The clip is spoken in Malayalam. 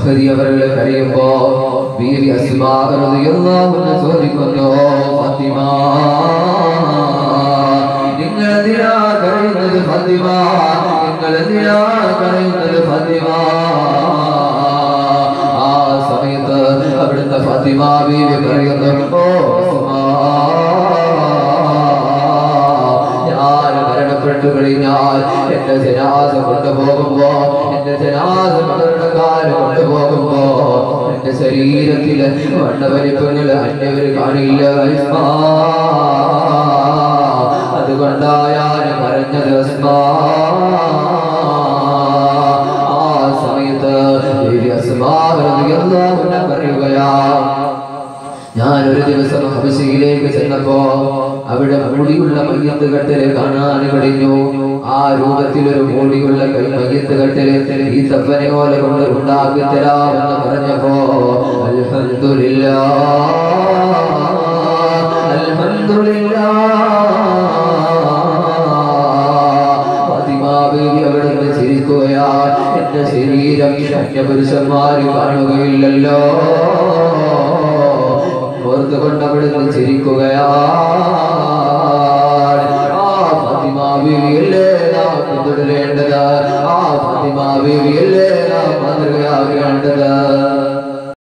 മഹദി അവരുടെ കരയുമ്പോ ബീവി അസ്മാ റളിയല്ലാഹു അൻഹ ചോദിക്കുന്നു ഫാത്തിമ നിങ്ങൾ എന്തിനാ കരയുന്നത് ഫാത്തിമ നിങ്ങൾ എന്തിനാ കരയുന്നത് ഫാത്തിമ ആ സമയത്ത് അവിടുത്തെ ഫാത്തിമ ബീവി പറയുന്നു ഓ അസ്മാ ഞാൻ മരണപ്പെട്ടു കഴിഞ്ഞാൽ എന്റെ ജനാസ കൊണ്ടുപോകുമ്പോ എന്റെ ജനാസ മരണക്കാര് കൊണ്ടുപോകുമ്പോ എന്റെ ശരീരത്തില് വണ്ണവലിപ്പങ്ങൾ അന്യവർ കാണില്ല അസ്മാ. അതുകൊണ്ടായാണ് പറഞ്ഞത് അസ്മാ. ആ സമയത്ത് ബീവി അസ്മാ റളിയല്ലാഹു അൻഹ പറയുകയാ ഞാൻ ഒരു ദിവസം ഹബശയിലേക്ക് ചെന്നപ്പോ അവിടെ മൂടിയുള്ള മയ്യത്ത് കെട്ടല് കാണാൻ കഴിഞ്ഞു ആ രൂപത്തിൽ ഒരു മൂടിയുള്ള കൈ മയ്യത്ത് കെട്ടല് ഈ തപ്പനെ പോലെ കൊണ്ട് ഉണ്ടാക്കി തരാമെന്ന് പറഞ്ഞപ്പോ അൽഹംദുലില്ലാ അൽഹംദുലില്ലാ ഫാത്തിമാ ബീവി അവിടുന്ന് ചിരിക്കുകയാ എന്റെ ശരീരം അന്യപുരുഷന്മാര് കാണുകയില്ലല്ലോ ഓർത്തുകൊണ്ട് അവിടുന്ന് ചിരിക്കുകയാ ആ ഫാത്തിമാ ബീവിയല്ലേ നാം പിന്തുടരേണ്ടത് ആ ഫാത്തിമാ ബീവിയല്ലേ നാം മാതൃകയാകേണ്ടത്